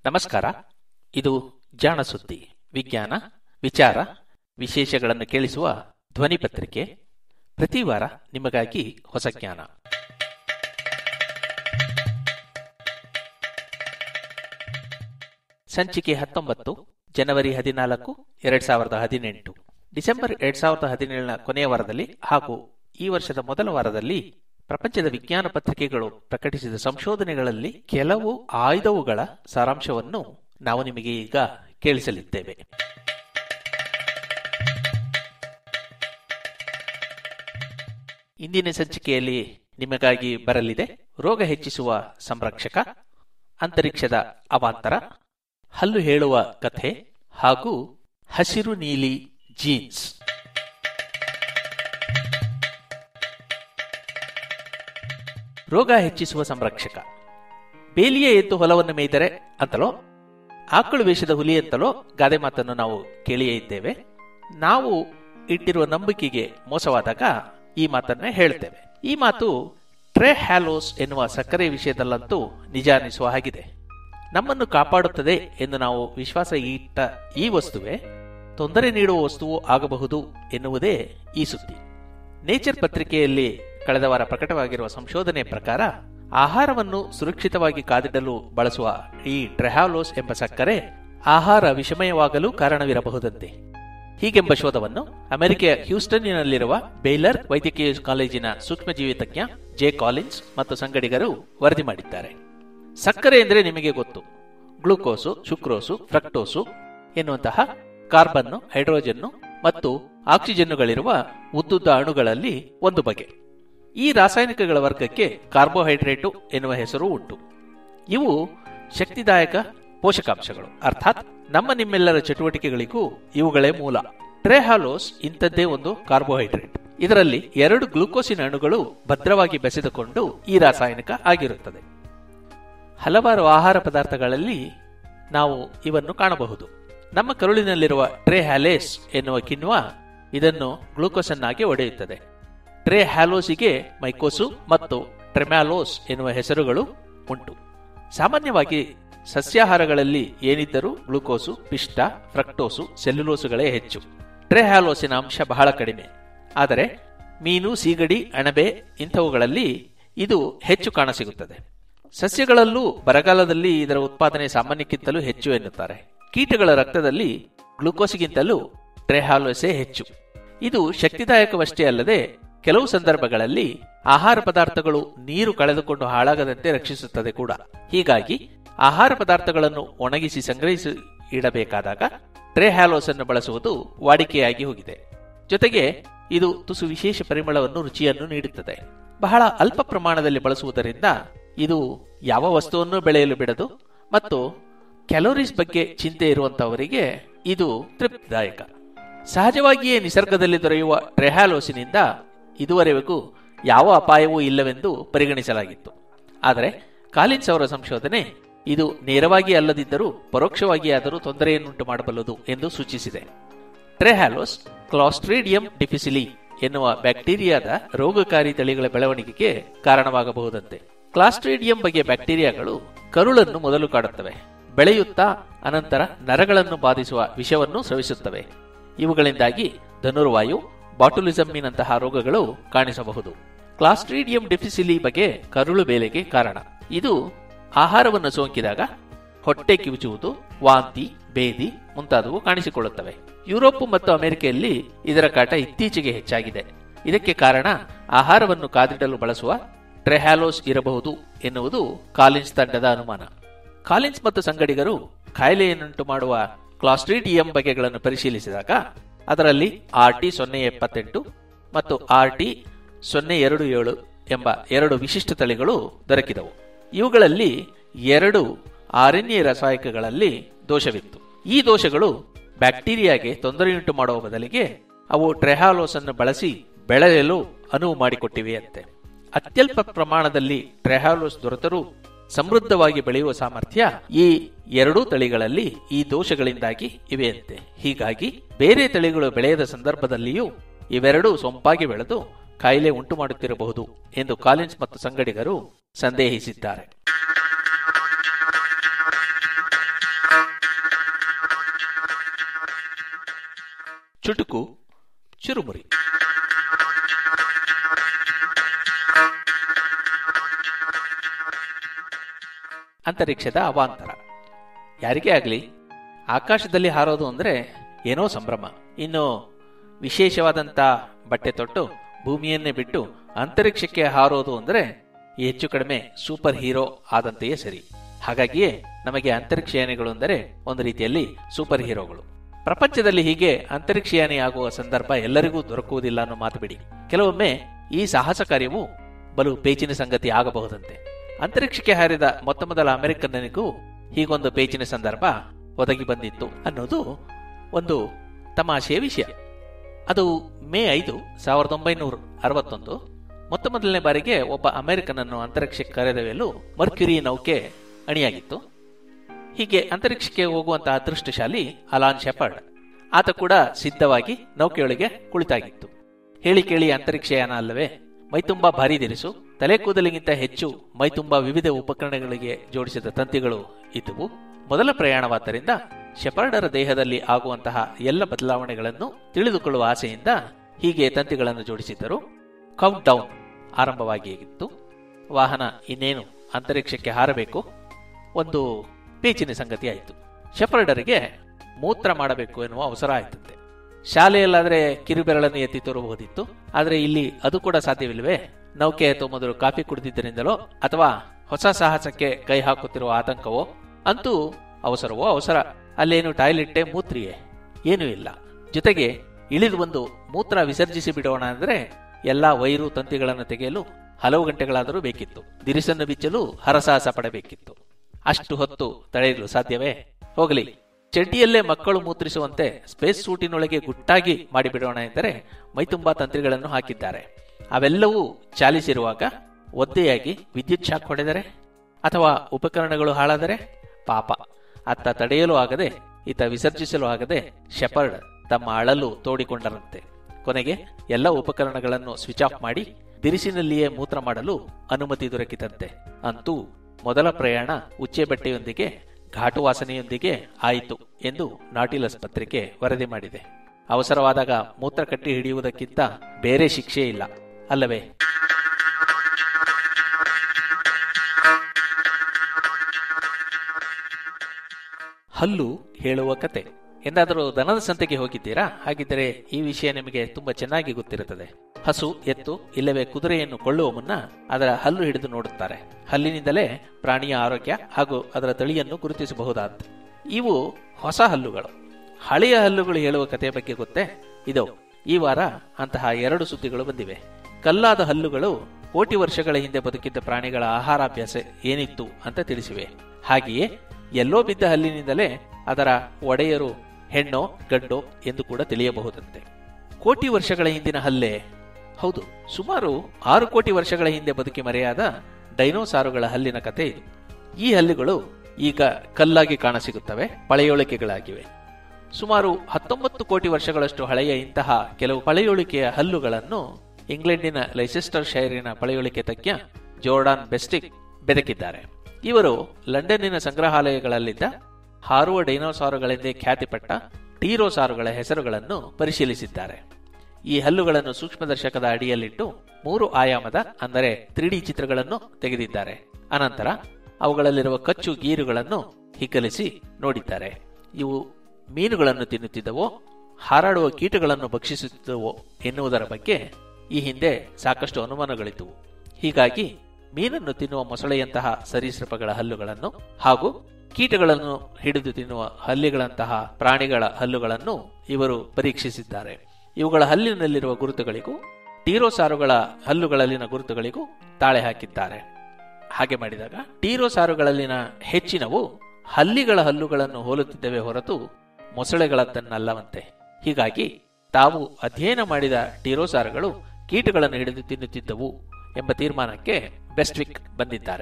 ನಮಸ್ಕಾರ ಇದು ಜಾಣ ಸುದ್ದಿ ವಿಜ್ಞಾನ ವಿಚಾರ ವಿಶೇಷಗಳನ್ನು ಕೇಳಿಸುವ ಧ್ವನಿ ಪತ್ರಿಕೆ ಪ್ರತಿ ವಾರ ನಿಮಗಾಗಿ ಹೊಸ ಜ್ಞಾನ ಸಂಚಿಕೆ ಹತ್ತೊಂಬತ್ತು ಜನವರಿ ಹದಿನಾಲ್ಕು ಎರಡ್ ಸಾವಿರದ ಹದಿನೆಂಟು ಡಿಸೆಂಬರ್ ಎರಡ್ ಸಾವಿರದ ಹದಿನೇಳನ ಕೊನೆಯ ವಾರದಲ್ಲಿ ಹಾಗೂ ಈ ವರ್ಷದ ಮೊದಲ ವಾರದಲ್ಲಿ ಪ್ರಪಂಚದ ವಿಜ್ಞಾನ ಪತ್ರಿಕೆಗಳು ಪ್ರಕಟಿಸಿದ ಸಂಶೋಧನೆಗಳಲ್ಲಿ ಕೆಲವು ಆಯ್ದವುಗಳ ಸಾರಾಂಶವನ್ನು ನಾವು ನಿಮಗೆ ಈಗ ಕೇಳಿಸಲಿದ್ದೇವೆ ಇಂದಿನ ಸಂಚಿಕೆಯಲ್ಲಿ ನಿಮಗಾಗಿ ಬರಲಿದೆ ರೋಗ ಹೆಚ್ಚಿಸುವ ಸಂರಕ್ಷಕ ಅಂತರಿಕ್ಷದ ಅವಾಂತರ ಹಲ್ಲು ಹೇಳುವ ಕಥೆ ಹಾಗೂ ಹಸಿರು ನೀಲಿ ಜೀನ್ಸ್ ರೋಗ ಹೆಚ್ಚಿಸುವ ಸಂರಕ್ಷಕ ಬೇಲಿಯ ಎದ್ದು ಹೊಲವನ್ನು ಮೇಯ್ದರೆ ಅಂತಲೋ ಆಕಳು ವೇಷದ ಹುಲಿ ಅಂತಲೋ ಗಾದೆ ಮಾತನ್ನು ನಾವು ಕೇಳಿಯೇ ಇದ್ದೇವೆ ನಾವು ಇಟ್ಟಿರುವ ನಂಬಿಕೆಗೆ ಮೋಸವಾದಾಗ ಈ ಮಾತನ್ನೇ ಹೇಳ್ತೇವೆ ಈ ಮಾತು ಟ್ರೇ ಹ್ಯಾಲೋಸ್ ಎನ್ನುವ ಸಕ್ಕರೆ ವಿಷಯದಲ್ಲಂತೂ ನಿಜ ಅನಿಸುವ ಹಾಗಿದೆ ನಮ್ಮನ್ನು ಕಾಪಾಡುತ್ತದೆ ಎಂದು ನಾವು ವಿಶ್ವಾಸ ಇಟ್ಟ ಈ ವಸ್ತುವೆ ತೊಂದರೆ ನೀಡುವ ವಸ್ತುವು ಆಗಬಹುದು ಎನ್ನುವುದೇ ಈ ಸುದ್ದಿ ನೇಚರ್ ಪತ್ರಿಕೆಯಲ್ಲಿ ಕಳೆದ ವಾರ ಪ್ರಕಟವಾಗಿರುವ ಸಂಶೋಧನೆ ಪ್ರಕಾರ ಆಹಾರವನ್ನು ಸುರಕ್ಷಿತವಾಗಿ ಕಾದಿಡಲು ಬಳಸುವ ಈ ಟ್ರೆಹಾಲೋಸ್ ಎಂಬ ಸಕ್ಕರೆ ಆಹಾರ ವಿಷಮಯವಾಗಲು ಕಾರಣವಿರಬಹುದಂತೆ ಹೀಗೆಂಬ ಶೋಧವನ್ನು ಅಮೆರಿಕೆಯ ಹ್ಯೂಸ್ಟನ್ನಿನಲ್ಲಿರುವ ಬೇಲರ್ ವೈದ್ಯಕೀಯ ಕಾಲೇಜಿನ ಸೂಕ್ಷ್ಮಜೀವಿ ತಜ್ಞ ಜೆ ಕಾಲಿನ್ಸ್ ಮತ್ತು ಸಂಗಡಿಗರು ವರದಿ ಮಾಡಿದ್ದಾರೆ ಸಕ್ಕರೆ ಎಂದರೆ ನಿಮಗೆ ಗೊತ್ತು ಗ್ಲೂಕೋಸು ಶುಕ್ರೋಸು ಫ್ರಕ್ಟೋಸು ಎನ್ನುವಂತಹ ಕಾರ್ಬನ್ನು ಹೈಡ್ರೋಜನ್ನು ಮತ್ತು ಆಕ್ಸಿಜನ್ನುಗಳಿರುವ ಉದ್ದುದ್ದ ಅಣುಗಳಲ್ಲಿ ಒಂದು ಬಗೆ ಈ ರಾಸಾಯನಿಕಗಳ ವರ್ಗಕ್ಕೆ ಕಾರ್ಬೋಹೈಡ್ರೇಟು ಎನ್ನುವ ಹೆಸರು ಉಂಟು ಇವು ಶಕ್ತಿದಾಯಕ ಪೋಷಕಾಂಶಗಳು ಅರ್ಥಾತ್ ನಮ್ಮ ನಿಮ್ಮೆಲ್ಲರ ಚಟುವಟಿಕೆಗಳಿಗೂ ಇವುಗಳೇ ಮೂಲ ಟ್ರೆಹಾಲೋಸ್ ಇಂಥದ್ದೇ ಒಂದು ಕಾರ್ಬೋಹೈಡ್ರೇಟ್ ಇದರಲ್ಲಿ ಎರಡು ಗ್ಲೂಕೋಸಿನ ಅಣುಗಳು ಭದ್ರವಾಗಿ ಬೆಸೆದುಕೊಂಡು ಈ ರಾಸಾಯನಿಕ ಆಗಿರುತ್ತದೆ ಹಲವಾರು ಆಹಾರ ಪದಾರ್ಥಗಳಲ್ಲಿ ನಾವು ಇವನ್ನು ಕಾಣಬಹುದು ನಮ್ಮ ಕರುಳಿನಲ್ಲಿರುವ ಟ್ರೇ ಹ್ಯಾಲೇಸ್ ಎನ್ನುವ ಕಿಣ್ವ ಇದನ್ನು ಗ್ಲೂಕೋಸ್ ಅನ್ನಾಗಿ ಒಡೆಯುತ್ತದೆ ಟ್ರೇ ಹ್ಯಾಲೋಸಿಗೆ ಮೈಕೋಸು ಮತ್ತು ಟ್ರೆಮ್ಯಾಲೋಸ್ ಎನ್ನುವ ಹೆಸರುಗಳು ಉಂಟು ಸಾಮಾನ್ಯವಾಗಿ ಸಸ್ಯಾಹಾರಗಳಲ್ಲಿ ಏನಿದ್ದರೂ ಗ್ಲೂಕೋಸು ಪಿಷ್ಟ ಫ್ರಕ್ಟೋಸು ಸೆಲ್ಯುಲೋಸುಗಳೇ ಹೆಚ್ಚು ಟ್ರೆಹ್ಯಾಲೋಸಿನ ಅಂಶ ಬಹಳ ಕಡಿಮೆ ಆದರೆ ಮೀನು ಸೀಗಡಿ ಅಣಬೆ ಇಂಥವುಗಳಲ್ಲಿ ಇದು ಹೆಚ್ಚು ಕಾಣಸಿಗುತ್ತದೆ ಸಸ್ಯಗಳಲ್ಲೂ ಬರಗಾಲದಲ್ಲಿ ಇದರ ಉತ್ಪಾದನೆ ಸಾಮಾನ್ಯಕ್ಕಿಂತಲೂ ಹೆಚ್ಚು ಎನ್ನುತ್ತಾರೆ ಕೀಟಗಳ ರಕ್ತದಲ್ಲಿ ಗ್ಲೂಕೋಸ್ಗಿಂತಲೂ ಟ್ರೆಹಾಲೋಸೆ ಹೆಚ್ಚು ಇದು ಶಕ್ತಿದಾಯಕವಷ್ಟೇ ಅಲ್ಲದೆ ಕೆಲವು ಸಂದರ್ಭಗಳಲ್ಲಿ ಆಹಾರ ಪದಾರ್ಥಗಳು ನೀರು ಕಳೆದುಕೊಂಡು ಹಾಳಾಗದಂತೆ ರಕ್ಷಿಸುತ್ತದೆ ಕೂಡ ಹೀಗಾಗಿ ಆಹಾರ ಪದಾರ್ಥಗಳನ್ನು ಒಣಗಿಸಿ ಸಂಗ್ರಹಿಸಿ ಇಡಬೇಕಾದಾಗ ಟ್ರೆಹ್ಯಾಲೋಸ್ ಅನ್ನು ಬಳಸುವುದು ವಾಡಿಕೆಯಾಗಿ ಹೋಗಿದೆ ಜೊತೆಗೆ ಇದು ತುಸು ವಿಶೇಷ ಪರಿಮಳವನ್ನು ರುಚಿಯನ್ನು ನೀಡುತ್ತದೆ ಬಹಳ ಅಲ್ಪ ಪ್ರಮಾಣದಲ್ಲಿ ಬಳಸುವುದರಿಂದ ಇದು ಯಾವ ವಸ್ತುವನ್ನು ಬೆಳೆಯಲು ಬಿಡದು ಮತ್ತು ಕ್ಯಾಲೋರೀಸ್ ಬಗ್ಗೆ ಚಿಂತೆ ಇರುವಂತಹವರಿಗೆ ಇದು ತೃಪ್ತಿದಾಯಕ ಸಹಜವಾಗಿಯೇ ನಿಸರ್ಗದಲ್ಲಿ ದೊರೆಯುವ ಟ್ರೆಹಾಲೋಸಿನಿಂದ ಇದುವರೆಗೂ ಯಾವ ಅಪಾಯವೂ ಇಲ್ಲವೆಂದು ಪರಿಗಣಿಸಲಾಗಿತ್ತು ಆದರೆ ಕಾಲಿನ್ಸ್ ಅವರ ಸಂಶೋಧನೆ ಇದು ನೇರವಾಗಿ ಅಲ್ಲದಿದ್ದರೂ ಪರೋಕ್ಷವಾಗಿ ಆದರೂ ತೊಂದರೆಯನ್ನುಂಟು ಮಾಡಬಲ್ಲದು ಎಂದು ಸೂಚಿಸಿದೆ ಟ್ರೆಹ್ಯಾಲೋಸ್ ಕ್ಲಾಸ್ಟ್ರೀಡಿಯಂ ಡಿಫಿಸಿಲಿ ಎನ್ನುವ ಬ್ಯಾಕ್ಟೀರಿಯಾದ ರೋಗಕಾರಿ ತಳಿಗಳ ಬೆಳವಣಿಗೆಗೆ ಕಾರಣವಾಗಬಹುದಂತೆ ಕ್ಲಾಸ್ಟ್ರೀಡಿಯಂ ಬಗೆಯ ಬ್ಯಾಕ್ಟೀರಿಯಾಗಳು ಕರುಳನ್ನು ಮೊದಲು ಕಾಡುತ್ತವೆ ಬೆಳೆಯುತ್ತಾ ಅನಂತರ ನರಗಳನ್ನು ಬಾಧಿಸುವ ವಿಷವನ್ನು ಸ್ರವಿಸುತ್ತವೆ ಇವುಗಳಿಂದಾಗಿ ಧನುರ್ವಾಯು ಬಾಟುಲಿಸಮ್ಮಿನಂತಹ ರೋಗಗಳು ಕಾಣಿಸಬಹುದು ಕ್ಲಾಸ್ಟ್ರೀಡಿಯಂ ಡಿಫಿಸಿಲಿ ಬಗ್ಗೆ ಕರುಳು ಬೇಲೆಗೆ ಕಾರಣ ಇದು ಆಹಾರವನ್ನು ಸೋಂಕಿದಾಗ ಹೊಟ್ಟೆ ಕಿವುಚುವುದು ವಾಂತಿ ಬೇದಿ ಮುಂತಾದವು ಕಾಣಿಸಿಕೊಳ್ಳುತ್ತವೆ ಯುರೋಪ್ ಮತ್ತು ಅಮೆರಿಕೆಯಲ್ಲಿ ಇದರ ಕಾಟ ಇತ್ತೀಚೆಗೆ ಹೆಚ್ಚಾಗಿದೆ ಇದಕ್ಕೆ ಕಾರಣ ಆಹಾರವನ್ನು ಕಾದಿಡಲು ಬಳಸುವ ಟ್ರೆಹ್ಯಾಲೋಸ್ ಇರಬಹುದು ಎನ್ನುವುದು ಕಾಲಿನ್ಸ್ ತಂಡದ ಅನುಮಾನ ಕಾಲಿನ್ಸ್ ಮತ್ತು ಸಂಗಡಿಗರು ಕಾಯಿಲೆಯನ್ನುಂಟು ಮಾಡುವ ಕ್ಲಾಸ್ಟ್ರೀಡಿಯಂ ಬಗೆಗಳನ್ನು ಪರಿಶೀಲಿಸಿದಾಗ ಅದರಲ್ಲಿ ಆರ್ ಟಿ ಸೊನ್ನೆ ಎಪ್ಪತ್ತೆಂಟು ಮತ್ತು ಆರ್ ಟಿ ಸೊನ್ನೆ ಎರಡು ಏಳು ಎಂಬ ಎರಡು ವಿಶಿಷ್ಟ ತಳಿಗಳು ದೊರಕಿದವು ಇವುಗಳಲ್ಲಿ ಎರಡು ಆರ್ಎನ್ಎ ರಾಸಾಯನಿಕಗಳಲ್ಲಿ ದೋಷವಿತ್ತು ಈ ದೋಷಗಳು ಬ್ಯಾಕ್ಟೀರಿಯಾಗೆ ತೊಂದರೆಯುಂಟು ಮಾಡುವ ಬದಲಿಗೆ ಅವು ಟ್ರೆಹಾಲೋಸ್ ಅನ್ನು ಬಳಸಿ ಬೆಳೆಯಲು ಅನುವು ಮಾಡಿಕೊಟ್ಟಿವೆಯಂತೆ ಅತ್ಯಲ್ಪ ಪ್ರಮಾಣದಲ್ಲಿ ಟ್ರೆಹಾಲೋಸ್ ದೊರೆತರೂ ಸಮೃದ್ಧವಾಗಿ ಬೆಳೆಯುವ ಸಾಮರ್ಥ್ಯ ಈ ಎರಡೂ ತಳಿಗಳಲ್ಲಿ ಈ ದೋಷಗಳಿಂದಾಗಿ ಇವೆಯಂತೆ ಹೀಗಾಗಿ ಬೇರೆ ತಳಿಗಳು ಬೆಳೆಯದ ಸಂದರ್ಭದಲ್ಲಿಯೂ ಇವೆರಡೂ ಸೊಂಪಾಗಿ ಬೆಳೆದು ಕಾಯಿಲೆ ಉಂಟು ಮಾಡುತ್ತಿರಬಹುದು ಎಂದು ಕಾಲಿನ್ಸ್ ಮತ್ತು ಸಂಗಡಿಗರು ಸಂದೇಹಿಸಿದ್ದಾರೆ ಚುಟುಕು ಚುರುಮುರಿ ಅಂತರಿಕ್ಷದ ಅವಾಂತರ ಯಾರಿಗೇ ಆಗಲಿ ಆಕಾಶದಲ್ಲಿ ಹಾರೋದು ಅಂದರೆ ಏನೋ ಸಂಭ್ರಮ ಇನ್ನು ವಿಶೇಷವಾದಂಥ ಬಟ್ಟೆ ತೊಟ್ಟು ಭೂಮಿಯನ್ನೇ ಬಿಟ್ಟು ಅಂತರಿಕ್ಷಕ್ಕೆ ಹಾರೋದು ಅಂದರೆ ಹೆಚ್ಚು ಕಡಿಮೆ ಸೂಪರ್ ಹೀರೋ ಆದಂತೆಯೇ ಸರಿ ಹಾಗಾಗಿಯೇ ನಮಗೆ ಅಂತರಿಕ್ಷಯಾನಿಗಳು ಅಂದರೆ ಒಂದು ರೀತಿಯಲ್ಲಿ ಸೂಪರ್ ಹೀರೋಗಳು ಪ್ರಪಂಚದಲ್ಲಿ ಹೀಗೆ ಅಂತರಿಕ್ಷಯಾನಿ ಆಗುವ ಸಂದರ್ಭ ಎಲ್ಲರಿಗೂ ದೊರಕುವುದಿಲ್ಲ ಅನ್ನೋ ಮಾತು ಬಿಡಿ ಕೆಲವೊಮ್ಮೆ ಈ ಸಾಹಸ ಕಾರ್ಯವು ಬಲು ಪೇಚಿನ ಸಂಗತಿ ಆಗಬಹುದಂತೆ ಅಂತರಿಕ್ಷಕ್ಕೆ ಹಾರಿದ ಮೊತ್ತ ಮೊದಲ ಅಮೆರಿಕನ್ನನಿಗೂ ಹೀಗೊಂದು ಪೇಚಿನ ಸಂದರ್ಭ ಒದಗಿ ಬಂದಿತ್ತು ಅನ್ನೋದು ಒಂದು ತಮಾಷೆಯ ವಿಷಯ ಅದು ಮೇ ಐದು ಸಾವಿರದ ಒಂಬೈನೂರ ಅರವತ್ತೊಂದು ಮೊತ್ತ ಮೊದಲನೇ ಬಾರಿಗೆ ಒಬ್ಬ ಅಮೆರಿಕನನ್ನು ಅಂತರಿಕ್ಷಕ್ಕೆ ಕರೆದೊಯ್ಯಲು ಮರ್ಕ್ಯುರಿ ನೌಕೆ ಅಣಿಯಾಗಿತ್ತು ಹೀಗೆ ಅಂತರಿಕ್ಷಕ್ಕೆ ಹೋಗುವಂತಹ ಅದೃಷ್ಟಶಾಲಿ ಅಲಾನ್ ಶೆಪರ್ಡ್ ಆತ ಕೂಡ ಸಿದ್ಧವಾಗಿ ನೌಕೆಯೊಳಗೆ ಕುಳಿತಾಗಿತ್ತು ಹೇಳಿ ಕೇಳಿ ಅಂತರಿಕ್ಷಯಾನ ಅಲ್ಲವೇ ಮೈತುಂಬಾ ಭಾರಿ ದಿರಿಸು ತಲೆ ಕೂದಲಿಗಿಂತ ಹೆಚ್ಚು ಮೈತುಂಬಾ ವಿವಿಧ ಉಪಕರಣಗಳಿಗೆ ಜೋಡಿಸಿದ ತಂತಿಗಳು ಇದ್ದುವು ಮೊದಲ ಪ್ರಯಾಣವಾದ್ದರಿಂದ ಶೆಪರ್ಡರ ದೇಹದಲ್ಲಿ ಆಗುವಂತಹ ಎಲ್ಲ ಬದಲಾವಣೆಗಳನ್ನು ತಿಳಿದುಕೊಳ್ಳುವ ಆಸೆಯಿಂದ ಹೀಗೆ ತಂತಿಗಳನ್ನು ಜೋಡಿಸಿದ್ದರು ಕೌಂಟ್ ಡೌನ್ ಆರಂಭವಾಗಿತ್ತು ವಾಹನ ಇನ್ನೇನು ಅಂತರಿಕ್ಷಕ್ಕೆ ಹಾರಬೇಕು ಒಂದು ಪೇಚಿನ ಸಂಗತಿ ಆಯಿತು ಶೆಪರ್ಡರಿಗೆ ಮೂತ್ರ ಮಾಡಬೇಕು ಎನ್ನುವ ಅವಸರ ಆಯ್ತಂತೆ ಶಾಲೆಯಲ್ಲಾದ್ರೆ ಕಿರುಬೆರಳನ್ನು ಎತ್ತಿ ತೋರಬಹುದಿತ್ತು ಆದರೆ ಇಲ್ಲಿ ಅದು ಕೂಡ ಸಾಧ್ಯವಿಲ್ವೇ ನೌಕೆ ಅಥವಾ ಮೊದಲು ಕಾಫಿ ಕುಡಿದಿದ್ದರಿಂದಲೋ ಅಥವಾ ಹೊಸ ಸಾಹಸಕ್ಕೆ ಕೈ ಹಾಕುತ್ತಿರುವ ಆತಂಕವೋ ಅಂತೂ ಅವಸರವೋ ಅವಸರ ಅಲ್ಲೇನು ಟಾಯ್ಲೆಟ್ಟೆ ಮೂತ್ರಿಯೇ ಏನೂ ಇಲ್ಲ ಜೊತೆಗೆ ಇಳಿದು ಬಂದು ಮೂತ್ರ ವಿಸರ್ಜಿಸಿ ಬಿಡೋಣ ಅಂದ್ರೆ ಎಲ್ಲಾ ವೈರು ತಂತಿಗಳನ್ನು ತೆಗೆಯಲು ಹಲವು ಗಂಟೆಗಳಾದರೂ ಬೇಕಿತ್ತು ದಿರಿಸನ್ನು ಬಿಚ್ಚಲು ಹರಸಾಹಸ ಪಡಬೇಕಿತ್ತು ಅಷ್ಟು ಹೊತ್ತು ತಡೆಯಲು ಸಾಧ್ಯವೇ ಹೋಗಲಿ ಚಡ್ಡಿಯಲ್ಲೇ ಮಕ್ಕಳು ಮೂತ್ರಿಸುವಂತೆ ಸ್ಪೇಸ್ ಸೂಟಿನೊಳಗೆ ಗುಟ್ಟಾಗಿ ಮಾಡಿಬಿಡೋಣ ಎಂದರೆ ಮೈತುಂಬಾ ತಂತ್ರಿಗಳನ್ನು ಹಾಕಿದ್ದಾರೆ ಅವೆಲ್ಲವೂ ಚಾಲಿಸಿರುವಾಗ ಒದ್ದೆಯಾಗಿ ವಿದ್ಯುತ್ ಶಾಕ್ ಹೊಡೆದರೆ ಅಥವಾ ಉಪಕರಣಗಳು ಹಾಳಾದರೆ ಪಾಪ ಅತ್ತ ತಡೆಯಲು ಆಗದೆ ಇತ್ತ ವಿಸರ್ಜಿಸಲು ಆಗದೆ ಶೆಪರ್ಡ್ ತಮ್ಮ ಅಳಲು ತೋಡಿಕೊಂಡರಂತೆ ಕೊನೆಗೆ ಎಲ್ಲ ಉಪಕರಣಗಳನ್ನು ಸ್ವಿಚ್ ಆಫ್ ಮಾಡಿ ದಿರಿಸಿನಲ್ಲಿಯೇ ಮೂತ್ರ ಮಾಡಲು ಅನುಮತಿ ದೊರಕಿತಂತೆ ಅಂತೂ ಮೊದಲ ಪ್ರಯಾಣ ಉಚ್ಚೆ ಬಟ್ಟೆಯೊಂದಿಗೆ ಘಾಟು ವಾಸನೆಯೊಂದಿಗೆ ಆಯಿತು ಎಂದು ನಾಟಿಲಸ್ ಪತ್ರಿಕೆ ವರದಿ ಮಾಡಿದೆ ಅವಸರವಾದಾಗ ಮೂತ್ರ ಕಟ್ಟಿ ಹಿಡಿಯುವುದಕ್ಕಿಂತ ಬೇರೆ ಶಿಕ್ಷೆ ಇಲ್ಲ ಅಲ್ಲವೇ ಹಲ್ಲು ಹೇಳುವ ಕತೆ ಎಂದಾದರೂ ದನದ ಸಂತೆಗೆ ಹೋಗಿದ್ದೀರಾ ಹಾಗಿದ್ದರೆ ಈ ವಿಷಯ ನಿಮಗೆ ತುಂಬಾ ಚೆನ್ನಾಗಿ ಗೊತ್ತಿರುತ್ತದೆ ಹಸು ಎತ್ತು ಇಲ್ಲವೇ ಕುದುರೆಯನ್ನು ಕೊಳ್ಳುವ ಮುನ್ನ ಅದರ ಹಲ್ಲು ಹಿಡಿದು ನೋಡುತ್ತಾರೆ ಹಲ್ಲಿನಿಂದಲೇ ಪ್ರಾಣಿಯ ಆರೋಗ್ಯ ಹಾಗೂ ಅದರ ತಳಿಯನ್ನು ಗುರುತಿಸಬಹುದಾದ ಇವು ಹೊಸ ಹಲ್ಲುಗಳು ಹಳೆಯ ಹಲ್ಲುಗಳು ಹೇಳುವ ಕಥೆಯ ಬಗ್ಗೆ ಗೊತ್ತೇ ಇದು ಈ ವಾರ ಅಂತಹ ಎರಡು ಸುದ್ದಿಗಳು ಬಂದಿವೆ ಕಲ್ಲಾದ ಹಲ್ಲುಗಳು ಕೋಟಿ ವರ್ಷಗಳ ಹಿಂದೆ ಬದುಕಿದ್ದ ಪ್ರಾಣಿಗಳ ಆಹಾರಾಭ್ಯಾಸ ಏನಿತ್ತು ಅಂತ ತಿಳಿಸಿವೆ ಹಾಗೆಯೇ ಎಲ್ಲೋ ಬಿದ್ದ ಹಲ್ಲಿನಿಂದಲೇ ಅದರ ಒಡೆಯರು ಹೆಣ್ಣೋ ಗಂಡೋ ಎಂದು ಕೂಡ ತಿಳಿಯಬಹುದಂತೆ ಕೋಟಿ ವರ್ಷಗಳ ಹಿಂದಿನ ಹಲ್ಲೆ ಹೌದು ಸುಮಾರು ಆರು ಕೋಟಿ ವರ್ಷಗಳ ಹಿಂದೆ ಬದುಕಿ ಮರೆಯಾದ ಡೈನೋಸಾರುಗಳ ಹಲ್ಲಿನ ಕತೆ ಇದು ಈ ಹಲ್ಲುಗಳು ಈಗ ಕಲ್ಲಾಗಿ ಕಾಣಸಿಗುತ್ತವೆ ಪಳೆಯೋಳಿಕೆಗಳಾಗಿವೆ ಸುಮಾರು ಹತ್ತೊಂಬತ್ತು ಕೋಟಿ ವರ್ಷಗಳಷ್ಟು ಹಳೆಯ ಇಂತಹ ಕೆಲವು ಪಳೆಯೋಳಿಕೆಯ ಹಲ್ಲುಗಳನ್ನು ಇಂಗ್ಲೆಂಡಿನ ಲೈಸೆಸ್ಟರ್ ಶೈರಿನ ಪಳೆಯೋಳಿಕೆ ತಜ್ಞ ಜೋರ್ಡಾನ್ ಬೆಸ್ಟಿಕ್ ಬೆದಕಿದ್ದಾರೆ ಇವರು ಲಂಡನ್ನಿನ ಸಂಗ್ರಹಾಲಯಗಳಲ್ಲಿದ್ದ ಹಾರುವ ಡೈನೋಸಾರುಗಳೆಂದೇ ಖ್ಯಾತಿಪಟ್ಟ ಟೀರೋಸಾರುಗಳ ಹೆಸರುಗಳನ್ನು ಪರಿಶೀಲಿಸಿದ್ದಾರೆ ಈ ಹಲ್ಲುಗಳನ್ನು ಸೂಕ್ಷ್ಮದರ್ಶಕದ ಅಡಿಯಲ್ಲಿಟ್ಟು ಮೂರು ಆಯಾಮದ ಅಂದರೆ ತ್ರೀಡಿ ಚಿತ್ರಗಳನ್ನು ತೆಗೆದಿದ್ದಾರೆ ಅನಂತರ ಅವುಗಳಲ್ಲಿರುವ ಕಚ್ಚು ಗೀರುಗಳನ್ನು ಹಿಗ್ಗಲಿಸಿ ನೋಡಿದ್ದಾರೆ ಇವು ಮೀನುಗಳನ್ನು ತಿನ್ನುತ್ತಿದ್ದವೋ ಹಾರಾಡುವ ಕೀಟಗಳನ್ನು ಭಕ್ಷಿಸುತ್ತಿದ್ದವೋ ಎನ್ನುವುದರ ಬಗ್ಗೆ ಈ ಹಿಂದೆ ಸಾಕಷ್ಟು ಅನುಮಾನಗಳಿದ್ದವು ಹೀಗಾಗಿ ಮೀನನ್ನು ತಿನ್ನುವ ಮೊಸಳೆಯಂತಹ ಸರೀಸೃಪಗಳ ಹಲ್ಲುಗಳನ್ನು ಹಾಗೂ ಕೀಟಗಳನ್ನು ಹಿಡಿದು ತಿನ್ನುವ ಹಲ್ಲಿಗಳಂತಹ ಪ್ರಾಣಿಗಳ ಹಲ್ಲುಗಳನ್ನು ಇವರು ಪರೀಕ್ಷಿಸಿದ್ದಾರೆ ಇವುಗಳ ಹಲ್ಲಿನಲ್ಲಿರುವ ಗುರುತುಗಳಿಗೂ ಟೀರೋಸಾರುಗಳ ಹಲ್ಲುಗಳಲ್ಲಿನ ಗುರುತುಗಳಿಗೂ ತಾಳೆ ಹಾಕಿದ್ದಾರೆ ಹಾಗೆ ಮಾಡಿದಾಗ ಟೀರೋಸಾರುಗಳಲ್ಲಿನ ಹೆಚ್ಚಿನವು ಹಲ್ಲಿಗಳ ಹಲ್ಲುಗಳನ್ನು ಹೋಲುತ್ತಿದ್ದವೆ ಹೊರತು ಮೊಸಳೆಗಳದ್ದನ್ನಲ್ಲವಂತೆ ಹೀಗಾಗಿ ತಾವು ಅಧ್ಯಯನ ಮಾಡಿದ ಟೀರೋಸಾರುಗಳು ಕೀಟಗಳನ್ನು ಹಿಡಿದು ತಿನ್ನುತ್ತಿದ್ದವು ಎಂಬ ತೀರ್ಮಾನಕ್ಕೆ ಬೆಸ್ಟ್ವಿಕ್ ಬಂದಿದ್ದಾರೆ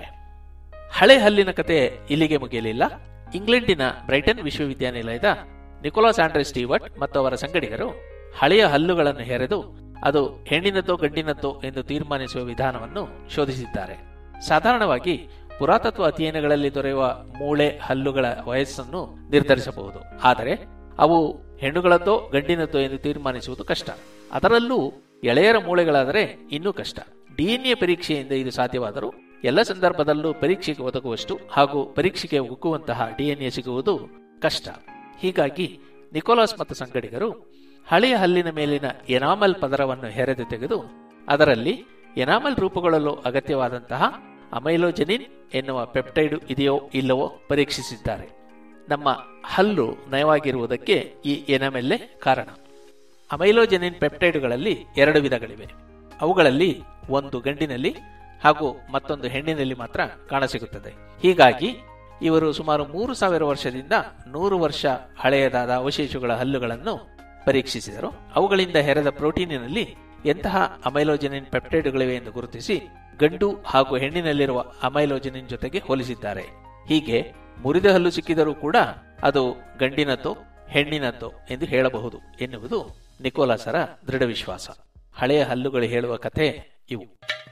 ಹಳೆ ಹಲ್ಲಿನ ಕತೆ ಇಲ್ಲಿಗೆ ಮುಗಿಯಲಿಲ್ಲ ಇಂಗ್ಲೆಂಡಿನ ಬ್ರೈಟನ್ ವಿಶ್ವವಿದ್ಯಾನಿಲಯದ ನಿಕೋಲಾಸ್ ಆಂಡ್ರೆ ಸ್ಟೀವರ್ಟ್ ಮತ್ತು ಅವರ ಸಂಗಡಿಗರು ಹಳೆಯ ಹಲ್ಲುಗಳನ್ನು ಹೆರೆದು ಅದು ಹೆಣ್ಣಿನದ್ದೋ ಗಂಡಿನದ್ದೋ ಎಂದು ತೀರ್ಮಾನಿಸುವ ವಿಧಾನವನ್ನು ಶೋಧಿಸಿದ್ದಾರೆ ಸಾಧಾರಣವಾಗಿ ಪುರಾತತ್ವ ಅಧ್ಯಯನಗಳಲ್ಲಿ ದೊರೆಯುವ ಮೂಳೆ ಹಲ್ಲುಗಳ ವಯಸ್ಸನ್ನು ನಿರ್ಧರಿಸಬಹುದು ಆದರೆ ಅವು ಹೆಣ್ಣುಗಳದ್ದೋ ಗಂಡಿನದ್ದೋ ಎಂದು ತೀರ್ಮಾನಿಸುವುದು ಕಷ್ಟ ಅದರಲ್ಲೂ ಎಳೆಯರ ಮೂಳೆಗಳಾದರೆ ಇನ್ನೂ ಕಷ್ಟ ಡಿಎನ್ಎ ಪರೀಕ್ಷೆಯಿಂದ ಇದು ಸಾಧ್ಯವಾದರೂ ಎಲ್ಲ ಸಂದರ್ಭದಲ್ಲೂ ಪರೀಕ್ಷೆಗೆ ಒದಗುವಷ್ಟು ಹಾಗೂ ಪರೀಕ್ಷೆಗೆ ಉಗ್ಗುವಂತಹ ಡಿಎನ್ಎ ಸಿಗುವುದು ಕಷ್ಟ ಹೀಗಾಗಿ ನಿಕೋಲಾಸ್ ಮತ್ತು ಸಂಗಡಿಗರು ಹಳೆಯ ಹಲ್ಲಿನ ಮೇಲಿನ ಎನಾಮಲ್ ಪದರವನ್ನು ಹೆರೆದು ತೆಗೆದು ಅದರಲ್ಲಿ ಎನಾಮಲ್ ರೂಪುಗೊಳ್ಳಲು ಅಗತ್ಯವಾದಂತಹ ಅಮೈಲೋಜೆನಿನ್ ಎನ್ನುವ ಪೆಪ್ಟೈಡ್ ಇದೆಯೋ ಇಲ್ಲವೋ ಪರೀಕ್ಷಿಸಿದ್ದಾರೆ ನಮ್ಮ ಹಲ್ಲು ನಯವಾಗಿರುವುದಕ್ಕೆ ಈ ಎನಾಮೆಲ್ಲೇ ಕಾರಣ ಅಮೈಲೋಜೆನಿನ್ ಪೆಪ್ಟೈಡ್ಗಳಲ್ಲಿ ಎರಡು ವಿಧಗಳಿವೆ ಅವುಗಳಲ್ಲಿ ಒಂದು ಗಂಡಿನಲ್ಲಿ ಹಾಗೂ ಮತ್ತೊಂದು ಹೆಣ್ಣಿನಲ್ಲಿ ಮಾತ್ರ ಕಾಣಸಿಗುತ್ತದೆ ಹೀಗಾಗಿ ಇವರು ಸುಮಾರು ಮೂರು ಸಾವಿರ ವರ್ಷದಿಂದ ನೂರು ವರ್ಷ ಹಳೆಯದಾದ ಅವಶೇಷಗಳ ಹಲ್ಲುಗಳನ್ನು ಪರೀಕ್ಷಿಸಿದರು ಅವುಗಳಿಂದ ಹೆರೆದ ಪ್ರೋಟೀನಿನಲ್ಲಿ ಎಂತಹ ಅಮೈಲೋಜೆನಿನ್ ಪೆಪ್ಟೈಡ್ಗಳಿವೆ ಎಂದು ಗುರುತಿಸಿ ಗಂಡು ಹಾಗೂ ಹೆಣ್ಣಿನಲ್ಲಿರುವ ಅಮೈಲೋಜೆನಿನ್ ಜೊತೆಗೆ ಹೋಲಿಸಿದ್ದಾರೆ ಹೀಗೆ ಮುರಿದ ಹಲ್ಲು ಸಿಕ್ಕಿದರೂ ಕೂಡ ಅದು ಗಂಡಿನದ್ದೋ ಹೆಣ್ಣಿನದ್ದೋ ಎಂದು ಹೇಳಬಹುದು ಎನ್ನುವುದು ನಿಕೋಲಾಸರ ದೃಢ ವಿಶ್ವಾಸ ಹಳೆಯ ಹಲ್ಲುಗಳು ಹೇಳುವ ಕಥೆ ಇವು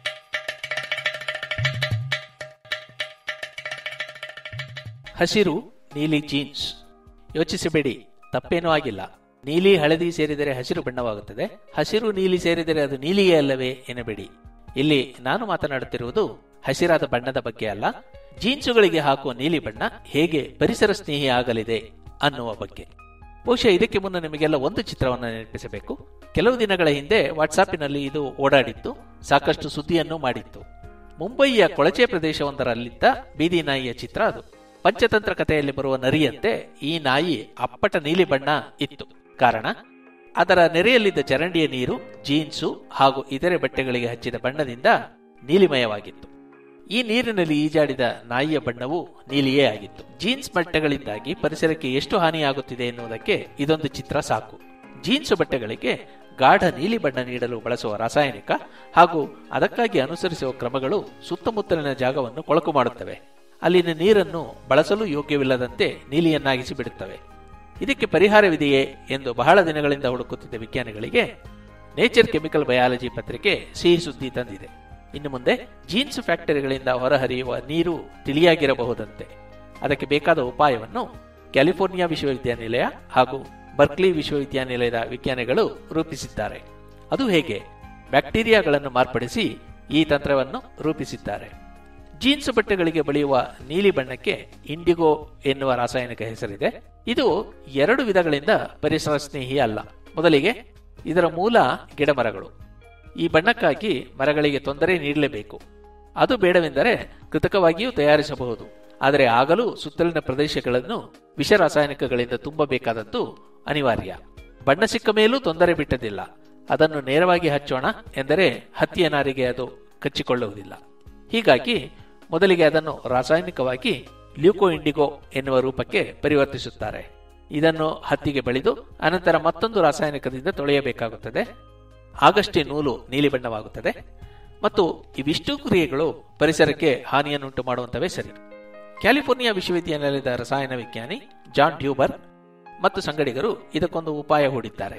ಹಸಿರು ನೀಲಿ ಜೀನ್ಸ್ ಯೋಚಿಸಬೇಡಿ ತಪ್ಪೇನೂ ಆಗಿಲ್ಲ ನೀಲಿ ಹಳದಿ ಸೇರಿದರೆ ಹಸಿರು ಬಣ್ಣವಾಗುತ್ತದೆ ಹಸಿರು ನೀಲಿ ಸೇರಿದರೆ ಅದು ನೀಲಿಯೇ ಅಲ್ಲವೇ ಎನ್ನಬೇಡಿ ಇಲ್ಲಿ ನಾನು ಮಾತನಾಡುತ್ತಿರುವುದು ಹಸಿರಾದ ಬಣ್ಣದ ಬಗ್ಗೆ ಅಲ್ಲ ಜೀನ್ಸುಗಳಿಗೆ ಹಾಕುವ ನೀಲಿ ಬಣ್ಣ ಹೇಗೆ ಪರಿಸರ ಸ್ನೇಹಿ ಆಗಲಿದೆ ಅನ್ನುವ ಬಗ್ಗೆ ಬಹುಶಃ ಇದಕ್ಕೆ ಮುನ್ನ ನಿಮಗೆಲ್ಲ ಒಂದು ಚಿತ್ರವನ್ನು ನೆನಪಿಸಬೇಕು ಕೆಲವು ದಿನಗಳ ಹಿಂದೆ ವಾಟ್ಸಾಪಿನಲ್ಲಿ ಇದು ಓಡಾಡಿತ್ತು ಸಾಕಷ್ಟು ಸುದ್ದಿಯನ್ನು ಮಾಡಿತ್ತು ಮುಂಬಯಿಯ ಕೊಳಚೆ ಪ್ರದೇಶವೊಂದರಲ್ಲಿದ್ದ ಬೀದಿ ನಾಯಿಯ ಚಿತ್ರ ಅದು ಪಂಚತಂತ್ರ ಕಥೆಯಲ್ಲಿ ಬರುವ ನರಿಯಂತೆ ಈ ನಾಯಿ ಅಪ್ಪಟ ನೀಲಿ ಬಣ್ಣ ಇತ್ತು ಕಾರಣ ಅದರ ನೆರೆಯಲ್ಲಿದ್ದ ಚರಂಡಿಯ ನೀರು ಜೀನ್ಸು ಹಾಗೂ ಇತರೆ ಬಟ್ಟೆಗಳಿಗೆ ಹಚ್ಚಿದ ಬಣ್ಣದಿಂದ ನೀಲಿಮಯವಾಗಿತ್ತು ಈ ನೀರಿನಲ್ಲಿ ಈಜಾಡಿದ ನಾಯಿಯ ಬಣ್ಣವು ನೀಲಿಯೇ ಆಗಿತ್ತು ಜೀನ್ಸ್ ಬಟ್ಟೆಗಳಿಂದಾಗಿ ಪರಿಸರಕ್ಕೆ ಎಷ್ಟು ಹಾನಿಯಾಗುತ್ತಿದೆ ಎನ್ನುವುದಕ್ಕೆ ಇದೊಂದು ಚಿತ್ರ ಸಾಕು ಜೀನ್ಸ್ ಬಟ್ಟೆಗಳಿಗೆ ಗಾಢ ನೀಲಿ ಬಣ್ಣ ನೀಡಲು ಬಳಸುವ ರಾಸಾಯನಿಕ ಹಾಗೂ ಅದಕ್ಕಾಗಿ ಅನುಸರಿಸುವ ಕ್ರಮಗಳು ಸುತ್ತಮುತ್ತಲಿನ ಜಾಗವನ್ನು ಕೊಳಕು ಮಾಡುತ್ತವೆ ಅಲ್ಲಿನ ನೀರನ್ನು ಬಳಸಲು ಯೋಗ್ಯವಿಲ್ಲದಂತೆ ನೀಲಿಯನ್ನಾಗಿಸಿ ಬಿಡುತ್ತವೆ ಇದಕ್ಕೆ ಪರಿಹಾರವಿದೆಯೇ ಎಂದು ಬಹಳ ದಿನಗಳಿಂದ ಹುಡುಕುತ್ತಿದ್ದ ವಿಜ್ಞಾನಿಗಳಿಗೆ ನೇಚರ್ ಕೆಮಿಕಲ್ ಬಯಾಲಜಿ ಪತ್ರಿಕೆ ಸಿಹಿ ಸುದ್ದಿ ತಂದಿದೆ ಇನ್ನು ಮುಂದೆ ಜೀನ್ಸ್ ಫ್ಯಾಕ್ಟರಿಗಳಿಂದ ಹೊರಹರಿಯುವ ನೀರು ತಿಳಿಯಾಗಿರಬಹುದಂತೆ ಅದಕ್ಕೆ ಬೇಕಾದ ಉಪಾಯವನ್ನು ಕ್ಯಾಲಿಫೋರ್ನಿಯಾ ವಿಶ್ವವಿದ್ಯಾನಿಲಯ ಹಾಗೂ ಬರ್ಕ್ಲಿ ವಿಶ್ವವಿದ್ಯಾನಿಲಯದ ವಿಜ್ಞಾನಿಗಳು ರೂಪಿಸಿದ್ದಾರೆ ಅದು ಹೇಗೆ ಬ್ಯಾಕ್ಟೀರಿಯಾಗಳನ್ನು ಮಾರ್ಪಡಿಸಿ ಈ ತಂತ್ರವನ್ನು ರೂಪಿಸಿದ್ದಾರೆ ಜೀನ್ಸ್ ಬಟ್ಟೆಗಳಿಗೆ ಬಳಿಯುವ ನೀಲಿ ಬಣ್ಣಕ್ಕೆ ಇಂಡಿಗೋ ಎನ್ನುವ ರಾಸಾಯನಿಕ ಹೆಸರಿದೆ ಇದು ಎರಡು ವಿಧಗಳಿಂದ ಪರಿಸರ ಸ್ನೇಹಿ ಅಲ್ಲ ಮೊದಲಿಗೆ ಇದರ ಮೂಲ ಗಿಡಮರಗಳು ಈ ಬಣ್ಣಕ್ಕಾಗಿ ಮರಗಳಿಗೆ ತೊಂದರೆ ನೀಡಲೇಬೇಕು ಅದು ಬೇಡವೆಂದರೆ ಕೃತಕವಾಗಿಯೂ ತಯಾರಿಸಬಹುದು ಆದರೆ ಆಗಲೂ ಸುತ್ತಲಿನ ಪ್ರದೇಶಗಳನ್ನು ವಿಷ ರಾಸಾಯನಿಕಗಳಿಂದ ತುಂಬಬೇಕಾದದ್ದು ಅನಿವಾರ್ಯ ಬಣ್ಣ ಸಿಕ್ಕ ಮೇಲೂ ತೊಂದರೆ ಬಿಟ್ಟದಿಲ್ಲ ಅದನ್ನು ನೇರವಾಗಿ ಹಚ್ಚೋಣ ಎಂದರೆ ಹತ್ತಿಯ ನಾರಿಗೆ ಅದು ಕಚ್ಚಿಕೊಳ್ಳುವುದಿಲ್ಲ ಹೀಗಾಗಿ ಮೊದಲಿಗೆ ಅದನ್ನು ರಾಸಾಯನಿಕವಾಗಿ ಲ್ಯೂಕೋ ಇಂಡಿಗೋ ಎನ್ನುವ ರೂಪಕ್ಕೆ ಪರಿವರ್ತಿಸುತ್ತಾರೆ ಇದನ್ನು ಹತ್ತಿಗೆ ಬೆಳೆದು ಅನಂತರ ಮತ್ತೊಂದು ರಾಸಾಯನಿಕದಿಂದ ತೊಳೆಯಬೇಕಾಗುತ್ತದೆ ಆಗಷ್ಟೇ ನೂಲು ನೀಲಿ ಬಣ್ಣವಾಗುತ್ತದೆ ಮತ್ತು ಇವಿಷ್ಟು ಕ್ರಿಯೆಗಳು ಪರಿಸರಕ್ಕೆ ಹಾನಿಯನ್ನುಂಟು ಮಾಡುವಂತವೇ ಸರಿ ಕ್ಯಾಲಿಫೋರ್ನಿಯಾ ವಿಶ್ವವಿದ್ಯಾನಿಲಯದ ರಸಾಯನ ವಿಜ್ಞಾನಿ ಜಾನ್ ಡ್ಯೂಬರ್ ಮತ್ತು ಸಂಗಡಿಗರು ಇದಕ್ಕೊಂದು ಉಪಾಯ ಹೂಡಿದ್ದಾರೆ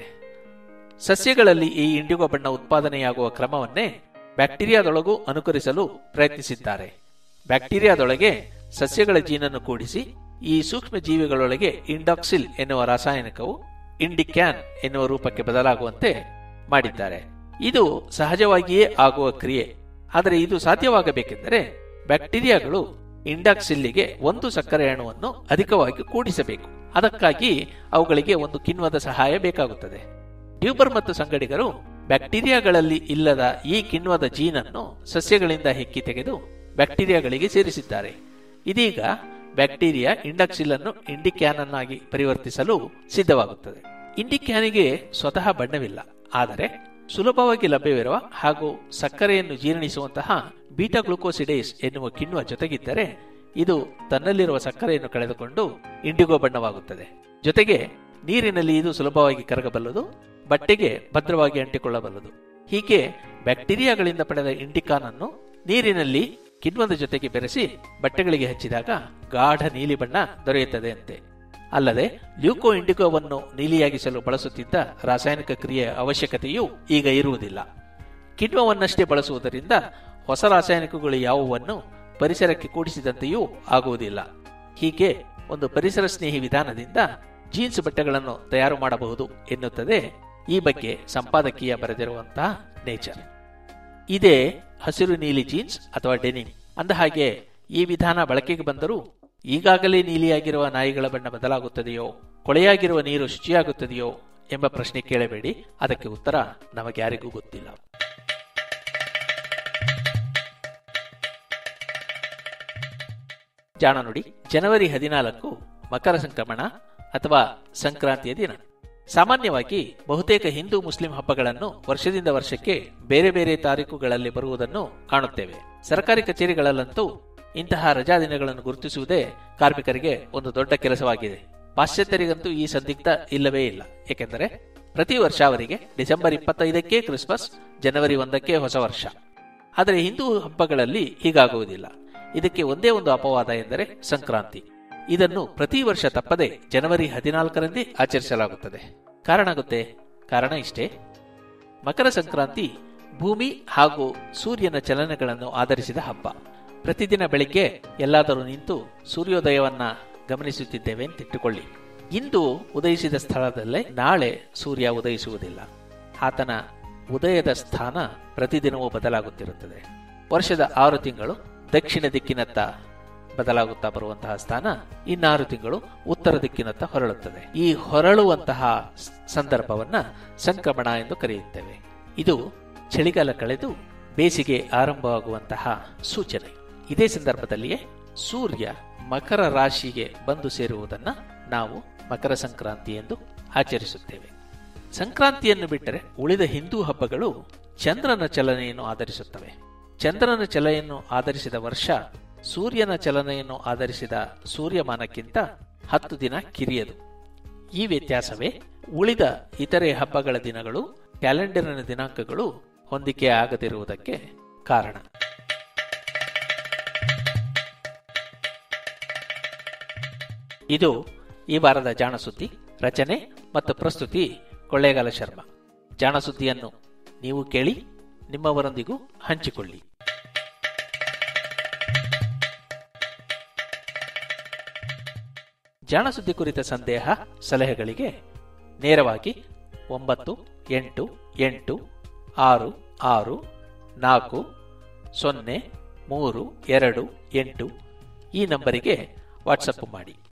ಸಸ್ಯಗಳಲ್ಲಿ ಈ ಇಂಡಿಗೋ ಬಣ್ಣ ಉತ್ಪಾದನೆಯಾಗುವ ಕ್ರಮವನ್ನೇ ಬ್ಯಾಕ್ಟೀರಿಯಾದೊಳಗೂ ಅನುಕರಿಸಲು ಪ್ರಯತ್ನಿಸಿದ್ದಾರೆ ಬ್ಯಾಕ್ಟೀರಿಯಾದೊಳಗೆ ಸಸ್ಯಗಳ ಜೀನನ್ನು ಕೂಡಿಸಿ ಈ ಸೂಕ್ಷ್ಮ ಜೀವಿಗಳೊಳಗೆ ಇಂಡಾಕ್ಸಿಲ್ ಎನ್ನುವ ರಾಸಾಯನಿಕವು ಇಂಡಿಕ್ಯಾನ್ ಎನ್ನುವ ರೂಪಕ್ಕೆ ಬದಲಾಗುವಂತೆ ಮಾಡಿದ್ದಾರೆ ಇದು ಸಹಜವಾಗಿಯೇ ಆಗುವ ಕ್ರಿಯೆ ಆದರೆ ಇದು ಸಾಧ್ಯವಾಗಬೇಕೆಂದರೆ ಬ್ಯಾಕ್ಟೀರಿಯಾಗಳು ಇಂಡಾಕ್ಸಿಲ್ಲಿಗೆ ಒಂದು ಸಕ್ಕರೆ ಅಣುವನ್ನು ಅಧಿಕವಾಗಿ ಕೂಡಿಸಬೇಕು ಅದಕ್ಕಾಗಿ ಅವುಗಳಿಗೆ ಒಂದು ಕಿಣ್ವದ ಸಹಾಯ ಬೇಕಾಗುತ್ತದೆ ಟ್ಯೂಬರ್ ಮತ್ತು ಸಂಗಡಿಗರು ಬ್ಯಾಕ್ಟೀರಿಯಾಗಳಲ್ಲಿ ಇಲ್ಲದ ಈ ಕಿಣ್ವದ ಜೀನನ್ನು ಸಸ್ಯಗಳಿಂದ ಹೆಕ್ಕಿ ತೆಗೆದು ಬ್ಯಾಕ್ಟೀರಿಯಾಗಳಿಗೆ ಸೇರಿಸಿದ್ದಾರೆ ಇದೀಗ ಬ್ಯಾಕ್ಟೀರಿಯಾ ಇಂಡಕ್ಸಿಲ್ ಅನ್ನು ಇಂಡಿಕ್ಯಾನ್ ಅನ್ನಾಗಿ ಪರಿವರ್ತಿಸಲು ಸಿದ್ಧವಾಗುತ್ತದೆ ಇಂಡಿಕ್ಯಾನಿಗೆ ಸ್ವತಃ ಬಣ್ಣವಿಲ್ಲ ಆದರೆ ಸುಲಭವಾಗಿ ಲಭ್ಯವಿರುವ ಹಾಗೂ ಸಕ್ಕರೆಯನ್ನು ಜೀರ್ಣಿಸುವಂತಹ ಬೀಟಾ ಗ್ಲುಕೋಸಿಡೇಸ್ ಎನ್ನುವ ಕಿಣ್ವ ಜೊತೆಗಿದ್ದರೆ ಇದು ತನ್ನಲ್ಲಿರುವ ಸಕ್ಕರೆಯನ್ನು ಕಳೆದುಕೊಂಡು ಇಂಡಿಗೋ ಬಣ್ಣವಾಗುತ್ತದೆ ಜೊತೆಗೆ ನೀರಿನಲ್ಲಿ ಇದು ಸುಲಭವಾಗಿ ಕರಗಬಲ್ಲದು ಬಟ್ಟೆಗೆ ಭದ್ರವಾಗಿ ಅಂಟಿಕೊಳ್ಳಬಲ್ಲದು ಹೀಗೆ ಬ್ಯಾಕ್ಟೀರಿಯಾಗಳಿಂದ ಪಡೆದ ಇಂಡಿಕಾನ್ ಅನ್ನು ನೀರಿನಲ್ಲಿ ಕಿಣ್ವದ ಜೊತೆಗೆ ಬೆರೆಸಿ ಬಟ್ಟೆಗಳಿಗೆ ಹಚ್ಚಿದಾಗ ಗಾಢ ನೀಲಿ ಬಣ್ಣ ದೊರೆಯುತ್ತದೆ ಅಂತೆ ಅಲ್ಲದೆ ಲ್ಯೂಕೋ ಇಂಡಿಗೋವನ್ನು ನೀಲಿಯಾಗಿಸಲು ಬಳಸುತ್ತಿದ್ದ ರಾಸಾಯನಿಕ ಕ್ರಿಯೆಯ ಅವಶ್ಯಕತೆಯೂ ಈಗ ಇರುವುದಿಲ್ಲ ಕಿಣ್ವವನ್ನಷ್ಟೇ ಬಳಸುವುದರಿಂದ ಹೊಸ ರಾಸಾಯನಿಕಗಳು ಯಾವುವನ್ನು ಪರಿಸರಕ್ಕೆ ಕೂಡಿಸಿದಂತೆಯೂ ಆಗುವುದಿಲ್ಲ ಹೀಗೆ ಒಂದು ಪರಿಸರ ಸ್ನೇಹಿ ವಿಧಾನದಿಂದ ಜೀನ್ಸ್ ಬಟ್ಟೆಗಳನ್ನು ತಯಾರು ಮಾಡಬಹುದು ಎನ್ನುತ್ತದೆ ಈ ಬಗ್ಗೆ ಸಂಪಾದಕೀಯ ಬರೆದಿರುವಂತಹ ನೇಚರ್ ಇದೇ ಹಸಿರು ನೀಲಿ ಜೀನ್ಸ್ ಅಥವಾ ಡೆನಿಮ್ ಅಂದ ಹಾಗೆ ಈ ವಿಧಾನ ಬಳಕೆಗೆ ಬಂದರೂ ಈಗಾಗಲೇ ನೀಲಿಯಾಗಿರುವ ನಾಯಿಗಳ ಬಣ್ಣ ಬದಲಾಗುತ್ತದೆಯೋ ಕೊಳೆಯಾಗಿರುವ ನೀರು ಶುಚಿಯಾಗುತ್ತದೆಯೋ ಎಂಬ ಪ್ರಶ್ನೆ ಕೇಳಬೇಡಿ ಅದಕ್ಕೆ ಉತ್ತರ ನಮಗೆ ಯಾರಿಗೂ ಗೊತ್ತಿಲ್ಲ ಜಾಣ ನುಡಿ ಜನವರಿ ಹದಿನಾಲ್ಕು ಮಕರ ಸಂಕ್ರಮಣ ಅಥವಾ ಸಂಕ್ರಾಂತಿಯ ದಿನ ಸಾಮಾನ್ಯವಾಗಿ ಬಹುತೇಕ ಹಿಂದೂ ಮುಸ್ಲಿಂ ಹಬ್ಬಗಳನ್ನು ವರ್ಷದಿಂದ ವರ್ಷಕ್ಕೆ ಬೇರೆ ಬೇರೆ ತಾರೀಕುಗಳಲ್ಲಿ ಬರುವುದನ್ನು ಕಾಣುತ್ತೇವೆ ಸರ್ಕಾರಿ ಕಚೇರಿಗಳಲ್ಲಂತೂ ಇಂತಹ ರಜಾ ದಿನಗಳನ್ನು ಗುರುತಿಸುವುದೇ ಕಾರ್ಮಿಕರಿಗೆ ಒಂದು ದೊಡ್ಡ ಕೆಲಸವಾಗಿದೆ ಪಾಶ್ಚಾತ್ಯರಿಗಂತೂ ಈ ಸಂದಿಗ್ಧ ಇಲ್ಲವೇ ಇಲ್ಲ ಏಕೆಂದರೆ ಪ್ರತಿ ವರ್ಷ ಅವರಿಗೆ ಡಿಸೆಂಬರ್ ಇಪ್ಪತ್ತೈದಕ್ಕೆ ಕ್ರಿಸ್ಮಸ್ ಜನವರಿ ಒಂದಕ್ಕೆ ಹೊಸ ವರ್ಷ ಆದರೆ ಹಿಂದೂ ಹಬ್ಬಗಳಲ್ಲಿ ಹೀಗಾಗುವುದಿಲ್ಲ ಇದಕ್ಕೆ ಒಂದೇ ಒಂದು ಅಪವಾದ ಎಂದರೆ ಸಂಕ್ರಾಂತಿ ಇದನ್ನು ಪ್ರತಿ ವರ್ಷ ತಪ್ಪದೆ ಜನವರಿ ಹದಿನಾಲ್ಕರಂದೇ ಆಚರಿಸಲಾಗುತ್ತದೆ ಕಾರಣ ಗೊತ್ತೇ ಕಾರಣ ಇಷ್ಟೇ ಮಕರ ಸಂಕ್ರಾಂತಿ ಭೂಮಿ ಹಾಗೂ ಸೂರ್ಯನ ಚಲನೆಗಳನ್ನು ಆಧರಿಸಿದ ಹಬ್ಬ ಪ್ರತಿದಿನ ಬೆಳಿಗ್ಗೆ ಎಲ್ಲಾದರೂ ನಿಂತು ಸೂರ್ಯೋದಯವನ್ನ ಗಮನಿಸುತ್ತಿದ್ದೇವೆ ಅಂತಿಟ್ಟುಕೊಳ್ಳಿ ಇಂದು ಉದಯಿಸಿದ ಸ್ಥಳದಲ್ಲೇ ನಾಳೆ ಸೂರ್ಯ ಉದಯಿಸುವುದಿಲ್ಲ ಆತನ ಉದಯದ ಸ್ಥಾನ ಪ್ರತಿದಿನವೂ ಬದಲಾಗುತ್ತಿರುತ್ತದೆ ವರ್ಷದ ಆರು ತಿಂಗಳು ದಕ್ಷಿಣ ದಿಕ್ಕಿನತ್ತ ಬದಲಾಗುತ್ತಾ ಬರುವಂತಹ ಸ್ಥಾನ ಇನ್ನಾರು ತಿಂಗಳು ಉತ್ತರ ದಿಕ್ಕಿನತ್ತ ಹೊರಳುತ್ತದೆ ಈ ಹೊರಳುವಂತಹ ಸಂದರ್ಭವನ್ನ ಸಂಕ್ರಮಣ ಎಂದು ಕರೆಯುತ್ತೇವೆ ಇದು ಚಳಿಗಾಲ ಕಳೆದು ಬೇಸಿಗೆ ಆರಂಭವಾಗುವಂತಹ ಸೂಚನೆ ಇದೇ ಸಂದರ್ಭದಲ್ಲಿಯೇ ಸೂರ್ಯ ಮಕರ ರಾಶಿಗೆ ಬಂದು ಸೇರುವುದನ್ನ ನಾವು ಮಕರ ಸಂಕ್ರಾಂತಿ ಎಂದು ಆಚರಿಸುತ್ತೇವೆ ಸಂಕ್ರಾಂತಿಯನ್ನು ಬಿಟ್ಟರೆ ಉಳಿದ ಹಿಂದೂ ಹಬ್ಬಗಳು ಚಂದ್ರನ ಚಲನೆಯನ್ನು ಆಧರಿಸುತ್ತವೆ ಚಂದ್ರನ ಚಲನೆಯನ್ನು ಆಧರಿಸಿದ ವರ್ಷ ಸೂರ್ಯನ ಚಲನೆಯನ್ನು ಆಧರಿಸಿದ ಸೂರ್ಯಮಾನಕ್ಕಿಂತ ಹತ್ತು ದಿನ ಕಿರಿಯದು ಈ ವ್ಯತ್ಯಾಸವೇ ಉಳಿದ ಇತರೆ ಹಬ್ಬಗಳ ದಿನಗಳು ಕ್ಯಾಲೆಂಡರಿನ ದಿನಾಂಕಗಳು ಹೊಂದಿಕೆ ಆಗದಿರುವುದಕ್ಕೆ ಕಾರಣ ಇದು ಈ ವಾರದ ಜಾಣ ಸುದ್ದಿ ರಚನೆ ಮತ್ತು ಪ್ರಸ್ತುತಿ ಕೊಳ್ಳೇಗಾಲ ಶರ್ಮಾ ಜಾಣ ಸುದ್ದಿಯನ್ನು ನೀವು ಕೇಳಿ ನಿಮ್ಮವರೊಂದಿಗೂ ಹಂಚಿಕೊಳ್ಳಿ ಜಾಣ ಸುದ್ದಿ ಕುರಿತ ಸಂದೇಹ ಸಲಹೆಗಳಿಗೆ ನೇರವಾಗಿ ಒಂಬತ್ತು ಎಂಟು ಎಂಟು ಆರು ಆರು ನಾಲ್ಕು ಸೊನ್ನೆ ಮೂರು ಎರಡು ಎಂಟು ಈ ನಂಬರಿಗೆ ವಾಟ್ಸಪ್ ಮಾಡಿ